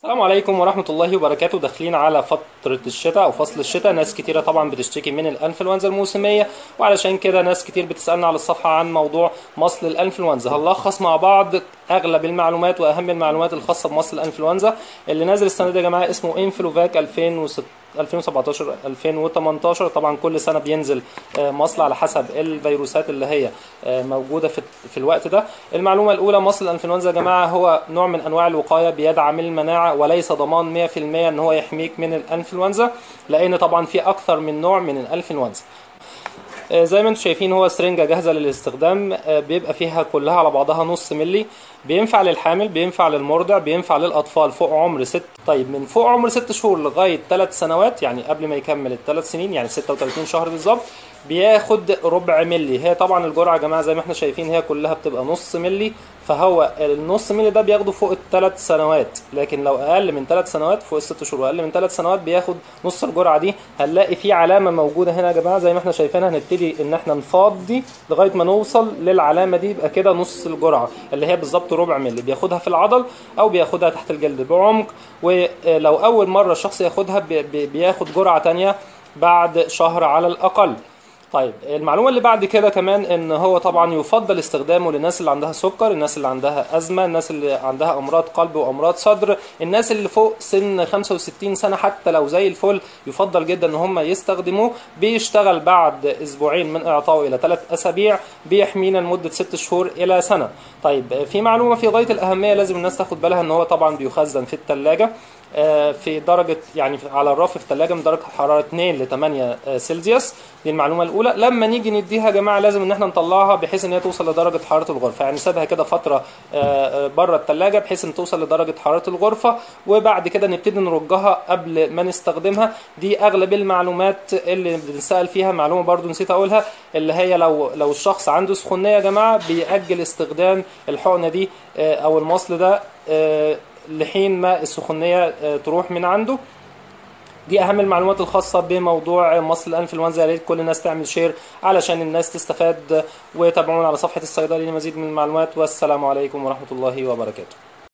السلام عليكم ورحمة الله وبركاته داخلين على فترة الشتاء أو فصل الشتاء ناس كتيرة طبعا بتشتكي من الأنفلونزا الموسمية وعلشان كده ناس كتير بتسألنا على الصفحة عن موضوع مصل الأنفلونزا هنلخص مع بعض أغلب المعلومات وأهم المعلومات الخاصة بمصل الأنفلونزا اللي نازل السنة دي يا جماعة اسمه انفلوفاك 2006 2017 2018 طبعا كل سنه بينزل آه، مصل على حسب الفيروسات اللي هي آه، موجوده في في الوقت ده المعلومه الاولى مصل الانفلونزا يا جماعه هو نوع من انواع الوقايه بيدعم المناعه وليس ضمان 100% ان هو يحميك من الانفلونزا لان طبعا في اكثر من نوع من الانفلونزا آه، زي ما انتم شايفين هو سرنجة جاهزة للاستخدام آه، بيبقى فيها كلها على بعضها نص ملي بينفع للحامل بينفع للمرضع بينفع للأطفال فوق عمر ست طيب من فوق عمر ست شهور لغاية ثلاث سنوات يعني قبل ما يكمل الثلاث سنين يعني 36 شهر بالظبط بياخد ربع ملي هي طبعا الجرعة يا جماعة زي ما احنا شايفين هي كلها بتبقى نص ملي فهو النص ملي ده بياخده فوق الثلاث سنوات لكن لو اقل من ثلاث سنوات فوق الست شهور واقل من ثلاث سنوات بياخد نص الجرعه دي هنلاقي في علامه موجوده هنا يا جماعه زي ما احنا شايفينها هنبتدي ان احنا نفضي لغايه ما نوصل للعلامه دي يبقى كده نص الجرعه اللي هي بالظبط ربع ملي بياخدها في العضل او بياخدها تحت الجلد بعمق ولو اول مره الشخص ياخدها بي- بي- بياخد جرعه تانية بعد شهر على الاقل طيب المعلومة اللي بعد كده كمان ان هو طبعا يفضل استخدامه للناس اللي عندها سكر الناس اللي عندها ازمة الناس اللي عندها امراض قلب وامراض صدر الناس اللي فوق سن 65 سنة حتى لو زي الفل يفضل جدا ان هم يستخدموه بيشتغل بعد اسبوعين من اعطائه الى ثلاث اسابيع بيحمينا لمدة ست شهور الى سنة طيب في معلومة في غاية الاهمية لازم الناس تاخد بالها ان هو طبعا بيخزن في الثلاجة في درجة يعني في- على الرف في الثلاجة من درجة حرارة 2 ل 8 سلسيوس دي المعلومة الأولى لما نيجي نديها يا جماعة لازم إن احنا نطلعها بحيث إن هي توصل لدرجة حرارة الغرفة يعني نسيبها كده فترة آه، آه، بره الثلاجة بحيث إن توصل لدرجة حرارة الغرفة وبعد كده نبتدي نرجها قبل ما نستخدمها دي أغلب المعلومات اللي بنسأل فيها معلومة برضو نسيت أقولها اللي هي لو لو الشخص عنده سخونية يا جماعة بيأجل استخدام الحقنة دي آه، أو المصل ده آه، لحين ما السخونية آه، تروح من عنده دي اهم المعلومات الخاصه بموضوع مصل الانفلونزا يا ريت كل الناس تعمل شير علشان الناس تستفاد وتابعونا على صفحه الصيدلي لمزيد من المعلومات والسلام عليكم ورحمه الله وبركاته